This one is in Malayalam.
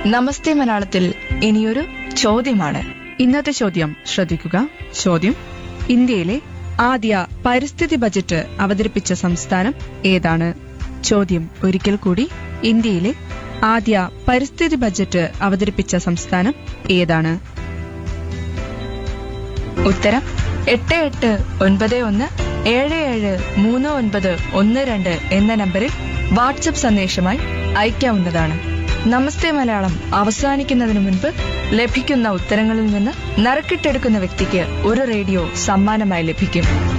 നമസ്തേ മലയാളത്തിൽ ഇനിയൊരു ചോദ്യമാണ് ഇന്നത്തെ ചോദ്യം ശ്രദ്ധിക്കുക ചോദ്യം ഇന്ത്യയിലെ ആദ്യ പരിസ്ഥിതി ബജറ്റ് അവതരിപ്പിച്ച സംസ്ഥാനം ഏതാണ് ചോദ്യം ഒരിക്കൽ കൂടി ഇന്ത്യയിലെ ആദ്യ പരിസ്ഥിതി ബജറ്റ് അവതരിപ്പിച്ച സംസ്ഥാനം ഏതാണ് ഉത്തരം എട്ട് എട്ട് ഒൻപത് ഒന്ന് ഏഴ് ഏഴ് മൂന്ന് ഒൻപത് ഒന്ന് രണ്ട് എന്ന നമ്പറിൽ വാട്സപ്പ് സന്ദേശമായി അയക്കാവുന്നതാണ് നമസ്തേ മലയാളം അവസാനിക്കുന്നതിന് മുൻപ് ലഭിക്കുന്ന ഉത്തരങ്ങളിൽ നിന്ന് നറുക്കിട്ടെടുക്കുന്ന വ്യക്തിക്ക് ഒരു റേഡിയോ സമ്മാനമായി ലഭിക്കും